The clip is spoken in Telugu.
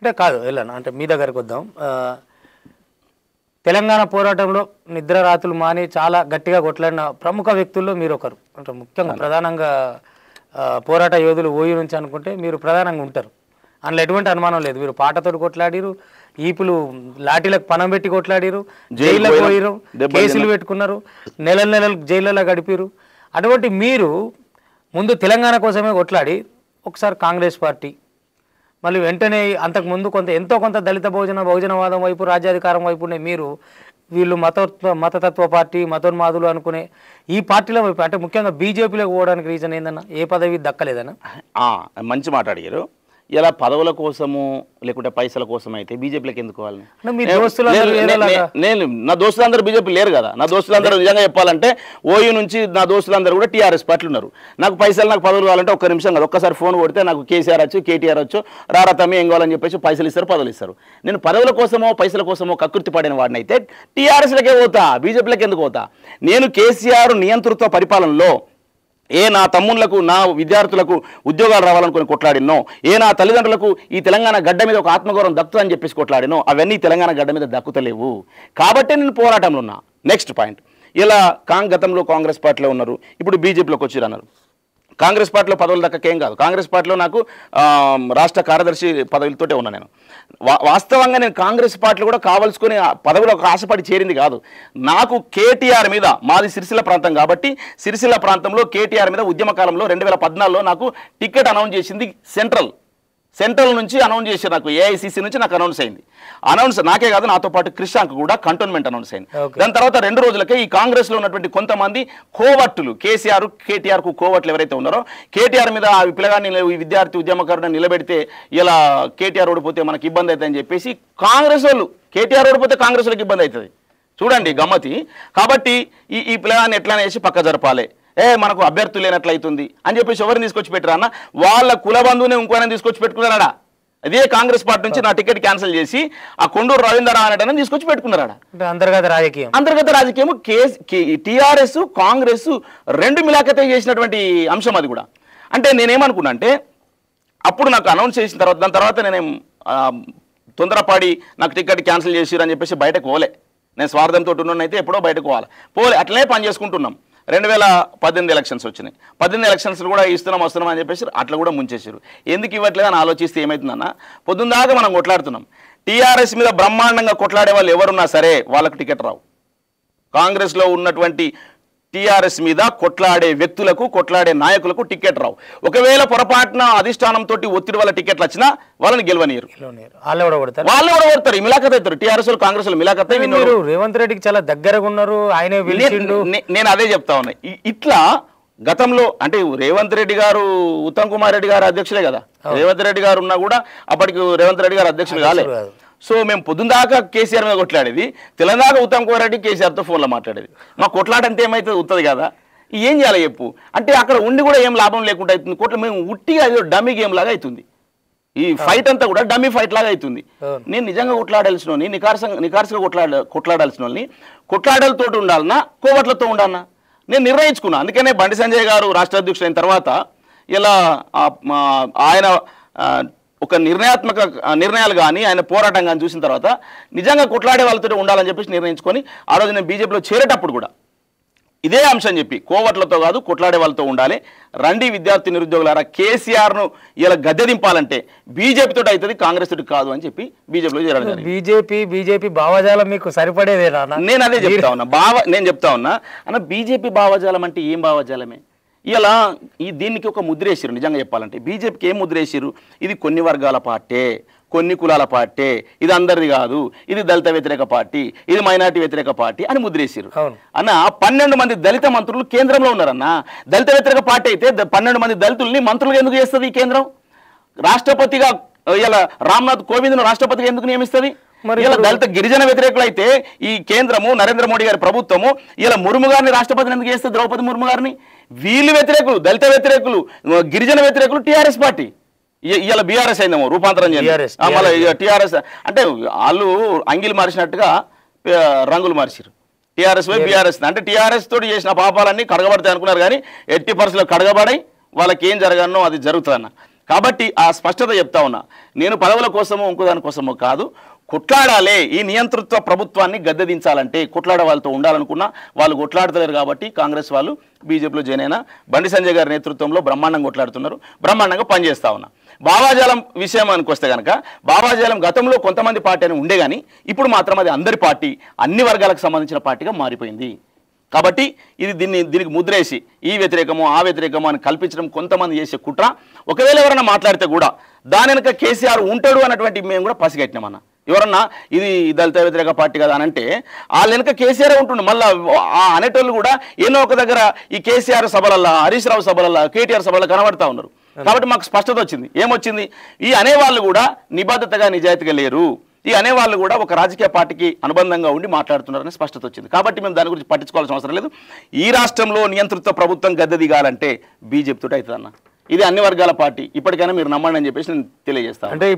అంటే కాదు వెళ్ళాను అంటే మీ దగ్గరికి వద్దాం ఆ, తెలంగాణ పోరాటంలో నిద్ర రాతులు మాని చాలా గట్టిగా కొట్లాడిన ప్రముఖ వ్యక్తుల్లో మీరు ఒకరు అంటే ముఖ్యంగా ప్రధానంగా ఆ, పోరాట యోధులు ఓయి నుంచి అనుకుంటే మీరు ప్రధానంగా ఉంటారు అందులో ఎటువంటి అనుమానం లేదు మీరు పాటతోటి కొట్లాడిరు ఈపులు లాఠీలకు పనం పెట్టి కొట్లాడిరు జైల్లోకి పోయిరు కేసులు పెట్టుకున్నారు నెలల నెలలు జైళ్ళలో గడిపిరు అటువంటి మీరు ముందు తెలంగాణ కోసమే కొట్లాడి ఒకసారి కాంగ్రెస్ పార్టీ మళ్ళీ వెంటనే అంతకు ముందు కొంత ఎంతో కొంత దళిత భోజన బహుజనవాదం వైపు రాజ్యాధికారం వైపు ఉండే మీరు వీళ్ళు మతత్వ మతతత్వ పార్టీ మతోన్మాదులు అనుకునే ఈ పార్టీల వైపు అంటే ముఖ్యంగా బీజేపీలోకి పోవడానికి రీజన్ ఏందన్నా ఏ పదవి దక్కలేదన్నా ఆ, మంచి మాట అడిగారు ఇలా పదవుల కోసము లేకుంటే పైసల కోసం అయితే బీజేపీలోకి ఎందుకు వాళ్ళని అంటే మీ దోస్తులందరూ నేను- వేరేలాగా- నేను నేను- నా దోస్తులందరూ బీజేపీ లేరు కదా నా దోస్తులందరూ నిజంగా చెప్పాలంటే ఓయూ నుంచి నా దోస్తులందరూ కూడా టీఆర్ఎస్ పార్టీలు ఉన్నారు నాకు పైసలు నాకు పదవులు కావాలంటే ఒక్క నిమిషం కదా ఒక్కసారి ఫోన్ కొడితే నాకు కేసీఆర్ వచ్చు కేటీఆర్ వచ్చు రారా తమ్మి ఏం కావాలని చెప్పేసి పైసలు ఇస్తారు పదవులు ఇస్తారు నేను పదవుల కోసమో పైసల కోసమో కకృతి పడిన వాడిని అయితే టీఆర్ఎస్లకే పోతా బీజేపీలోకి ఎందుకు పోతా నేను కేసీఆర్ నియంతృత్వ పరిపాలనలో ఏ నా తమ్ముళ్లకు నా విద్యార్థులకు ఉద్యోగాలు రావాలనుకుని కొట్లాడినో ఏ నా తల్లిదండ్రులకు ఈ తెలంగాణ గడ్డ మీద ఒక ఆత్మగౌరవం దక్కుతుందని చెప్పేసి కొట్లాడినో అవన్నీ తెలంగాణ గడ్డ మీద దక్కుతలేవు కాబట్టి నేను పోరాటంలో ఉన్నా నెక్స్ట్ పాయింట్ ఇలా కాంగ్ గతంలో కాంగ్రెస్ పార్టీలో ఉన్నారు ఇప్పుడు బీజేపీలోకి వచ్చారు అన్నారు కాంగ్రెస్ పార్టీలో పదవులు దక్కకేం కాదు కాంగ్రెస్ పార్టీలో నాకు ఆ, రాష్ట్ర కార్యదర్శి పదవులతోటే ఉన్నా నేను వా- వాస్తవంగా నేను కాంగ్రెస్ పార్టీలో కూడా కావాల్సుకొని ఆ పదవిలో ఒక ఆశపడి చేరింది కాదు నాకు కేటీఆర్ మీద మాది సిరిసిల్ల ప్రాంతం కాబట్టి సిరిసిల్ల ప్రాంతంలో కేటీఆర్ మీద ఉద్యమ కాలంలో రెండు వేల పద్నాలుగులో నాకు టికెట్ అనౌన్స్ చేసింది సెంట్రల్ సెంట్రల్ నుంచి అనౌన్స్ చేశారు నాకు ఏఐసిసి నుంచి నాకు అనౌన్స్ అయింది అనౌన్స్ నాకే కాదు నాతో పాటు క్రిషాంక్ కూడా కంటోన్మెంట్ అనౌన్స్ అయింది Okay. దాని తర్వాత రెండు రోజులకే ఈ కాంగ్రెస్ లో ఉన్నటువంటి కొంతమంది కోవట్టులు కేసీఆర్ కేటీఆర్ కు కోవట్లు ఎవరైతే ఉన్నారో కేటీఆర్ మీద ఆ పిల్లగాన్ని నిల- ఈ విద్యార్థి ఉద్యమకారుని నిలబెడితే ఇలా కేటీఆర్ ఓడిపోతే మనకి ఇబ్బంది అవుతుందని చెప్పేసి కాంగ్రెస్ వాళ్ళు కేటీఆర్ ఓడిపోతే కాంగ్రెస్ వాళ్ళకి ఇబ్బంది అవుతుంది చూడండి గమ్మతి కాబట్టి ఈ ఈ పిల్లగాన్ని ఎట్లా వేసి పక్క జరపాలి ఏ మనకు అభ్యర్థులు లేనట్లయితుంది అని చెప్పేసి ఎవరిని తీసుకొచ్చి పెట్టారా అన్న వాళ్ళ కుల బంధువుని ఇంకోనే తీసుకొచ్చి పెట్టుకున్నారా అదే కాంగ్రెస్ పార్టీ నుంచి నా టికెట్ క్యాన్సిల్ చేసి ఆ కొండూరు రవీంద్ర అనేటని తీసుకొచ్చి పెట్టుకున్నారా అంటే అంతర్గత రాజకీయం అంతర్గత రాజకీయం కేస్ టీఆర్ఎస్ కాంగ్రెస్ రెండు మిలాఖతే చేసినటువంటి అంశం అది కూడా అంటే నేనేమనుకున్నా అంటే అప్పుడు నాకు అనౌన్స్ చేసిన తర్వాత దాని తర్వాత నేనేం ఆ, తొందరపాడి నాకు టికెట్ క్యాన్సిల్ చేసిరు అని చెప్పేసి బయటకు పోలే నేను స్వార్థంతో ఉన్నైతే ఎప్పుడో బయటకు పోవాలి పోలే అట్లనే పని చేసుకుంటున్నాం రెండు వేల పద్దెనిమిది ఎలక్షన్స్ వచ్చినాయి పద్దెనిమిది ఎలక్షన్స్ కూడా ఇస్తున్నాం వస్తున్నాం అని చెప్పేసి అట్లా కూడా ముంచేసారు ఎందుకు ఇవ్వట్లేదు అని ఆలోచిస్తే ఏమవుతుందన్న పొద్దున్నదాకా మనం కొట్లాడుతున్నాం టీఆర్ఎస్ మీద బ్రహ్మాండంగా కొట్లాడే వాళ్ళు ఎవరున్నా సరే వాళ్ళకి టికెట్ రావు కాంగ్రెస్లో ఉన్నటువంటి టీఆర్ఎస్ మీద కొట్లాడే వ్యక్తులకు కొట్లాడే నాయకులకు టికెట్ రావు ఒకవేళ పొరపాటున అధిష్టానంతో ఒత్తిడి వల్ల టికెట్లు వచ్చినా వాళ్ళని గెలవనీయరు వాళ్ళు కూడా కొడతారు వాళ్ళు కూడా కొడతారు మిలాఖత్ అవుతారు టీఆర్ఎస్ వాళ్ళు కాంగ్రెస్ వాళ్ళు మిలాఖత్ అయి విన్నారు. మీరు రేవంత్ రెడ్డికి చాలా దగ్గరగా ఉన్నారు ఆయనే పిలిచిండు నే- నే- నేను అదే చెప్తా ఉన్నా ఇ- ఇట్లా గతంలో అంటే రేవంత్ రెడ్డి గారు ఉత్తమ్ కుమార్ రెడ్డి గారు అధ్యక్షులే కదా రేవంత్ రెడ్డి గారు ఉన్నా కూడా అప్పటికి రేవంత్ రెడ్డి గారు అధ్యక్షులు కాలే అధ్యక్షులు కాదు. సో మేము పొద్దుందాకా కేసీఆర్ మీద కొట్లాడేది తెలంగాణ ఉత్తమ్ కుమార్ రెడ్డి కేసీఆర్తో ఫోన్లో మాట్లాడేది మా కొట్లాడంతే ఏమైతుంది ఉత్తది కదా ఏం చేయాలి చెప్పు అంటే అక్కడ ఉండి కూడా ఏం లాభం లేకుండా అవుతుంది కొట్ల మేము ఉట్టిగా ఏదో డమ్మీ గేమ్ లాగా అవుతుంది ఈ ఫైట్ అంతా కూడా డమ్మీ ఫైట్ లాగా అవుతుంది అవును. నేను నిజంగా కొట్లాడాల్సిన వాళ్ళని నికార్సంగా నికార్సంగా కొట్లాడ కొట్లాడాల్సిన వాళ్ళని కొట్లాడలతో ఉండాలన్నా కోవట్లతో ఉండాలన్నా నేను నిర్ణయించుకున్నా అందుకనే బండి సంజయ్ గారు రాష్ట్ర అధ్యక్షుడు అయిన తర్వాత ఇలా ఆ, మా, ఆయన ఆ, ఒక నిర్ణయాత్మక ఆ, నిర్ణయాలు కానీ ఆయన పోరాటం కానీ చూసిన తర్వాత నిజంగా కొట్లాడే వాళ్ళతో ఉండాలని చెప్పేసి నిర్ణయించుకొని ఆ రోజు నేను బీజేపీలో చేరేటప్పుడు కూడా ఇదే అంశం చెప్పి కోవట్లతో కాదు కొట్లాడే వాళ్ళతో ఉండాలి రండి విద్యార్థి నిరుద్యోగులారా కేసీఆర్ను ఇలా గద్దె దింపాలంటే బీజేపీ తోటి అవుతుంది కాంగ్రెస్ తోటి కాదు అని చెప్పి బీజేపీలో చేరడం జరిగింది బీజేపీ బీజేపీ భావజాలం మీకు సరిపడేదేనా అన్న? నేను అదే చెప్తా ఉన్నా భావ నేను చెప్తా ఉన్నా అన్న బీజేపీ భావజాలం అంటే ఏం భావజాలమే ఇలా ఈ దీనికి ఒక ముద్ర వేసిరు నిజంగా చెప్పాలంటే బీజేపీకి ఏం ముద్ర వేసిరు ఇది కొన్ని వర్గాల పార్టీ కొన్ని కులాల పార్టీ ఇది అందరిది కాదు ఇది దళిత వ్యతిరేక పార్టీ ఇది మైనార్టీ వ్యతిరేక పార్టీ అని ముద్రేసిరు అవును. అన్న పన్నెండు మంది దళిత మంత్రులు కేంద్రంలో ఉన్నారన్న దళిత వ్యతిరేక పార్టీ అయితే ద- పన్నెండు మంది దళితుల్ని మంత్రులుగా ఎందుకు చేస్తుంది ఈ కేంద్రం రాష్ట్రపతిగా ఇలా రామ్నాథ్ కోవింద్ను రాష్ట్రపతిగా ఎందుకు నియమిస్తుంది మరి ఇలా దళిత గిరిజన వ్యతిరేకులు అయితే ఈ కేంద్రము నరేంద్ర మోడీ గారి ప్రభుత్వము ఇలా ముర్ము గారిని రాష్ట్రపతిని ఎందుకు చేస్తే ద్రౌపది ముర్ము గారిని వీళ్ళు వ్యతిరేకులు దళిత వ్యతిరేకులు గిరిజన వ్యతిరేకులు టీఆర్ఎస్ పార్టీ ఇలా బీఆర్ఎస్ అయిందేమో రూపాంతరం TRS, మళ్ళీ టీఆర్ఎస్ అంటే వాళ్ళు అంగిలు మార్చినట్టుగా ఆ, రంగులు మార్చారు టీఆర్ఎస్ పోయి బీఆర్ఎస్ అంటే టీఆర్ఎస్ తోటి చేసిన పాపాలన్నీ కడగబడతాయి అనుకున్నారు కానీ ఎట్టి పరిస్థితుల్లో కడగబడాయి వాళ్ళకి ఏం జరగనో అది జరుగుతుందన్న కాబట్టి ఆ స్పష్టత చెప్తా ఉన్నా నేను పదవుల కోసమో ఇంకో దాని కోసమో కాదు కొట్లాడాలే ఈ నియంతృత్వ ప్రభుత్వాన్ని గద్దెదించాలంటే కొట్లాడే వాళ్ళతో ఉండాలనుకున్నా వాళ్ళు కొట్లాడతలేరు కాబట్టి కాంగ్రెస్ వాళ్ళు బీజేపీలో జాయిన్ అయినా బండి సంజయ్ గారి నేతృత్వంలో బ్రహ్మాండంగా కొట్లాడుతున్నారు బ్రహ్మాండంగా పనిచేస్తా ఉన్నా భావాజాలం విషయం అనుకొస్తే కనుక భావాజాలం గతంలో కొంతమంది పార్టీ అని ఉండే కానీ ఇప్పుడు మాత్రం అది అందరి పార్టీ అన్ని వర్గాలకు సంబంధించిన పార్టీగా మారిపోయింది కాబట్టి ఇది దీన్ని దీనికి ముద్రేసి ఈ వ్యతిరేకమో ఆ వ్యతిరేకమో అని కల్పించడం కొంతమంది చేసే కుట్ర ఒకవేళ ఎవరైనా మాట్లాడితే కూడా దాని వెనక కేసీఆర్ ఉంటాడు అన్నటువంటి మేము కూడా పసిగట్టినామన్న ఎవరన్నా ఇది దళిత వ్యతిరేక పార్టీ కదా అని అంటే వాళ్ళ వెనక కేసీఆర్ ఉంటుండే మళ్ళీ ఆ అనేటోళ్ళు కూడా ఏదో ఒక దగ్గర ఈ కేసీఆర్ సభలల్లా హరీష్ రావు సభలల్లా కేటీఆర్ సభల్లో కనబడతా ఉన్నారు కాబట్టి మాకు స్పష్టత వచ్చింది ఏమొచ్చింది ఈ అనేవాళ్ళు కూడా నిబద్ధతగా నిజాయితీగా లేరు ఈ అనేవాళ్ళు కూడా ఒక రాజకీయ పార్టీకి అనుబంధంగా ఉండి మాట్లాడుతున్నారని స్పష్టత వచ్చింది కాబట్టి మేము దాని గురించి పట్టించుకోవాల్సిన అవసరం లేదు ఈ రాష్ట్రంలో నియంతృత్వ ప్రభుత్వం గద్దె దిగాలంటే బీజేపీ తోటి అవుతుందన్న ఇది అన్ని వర్గాల పార్టీ ఇప్పటికైనా మీరు నమ్మండి అని చెప్పేసి నేను తెలియజేస్తాను అంటే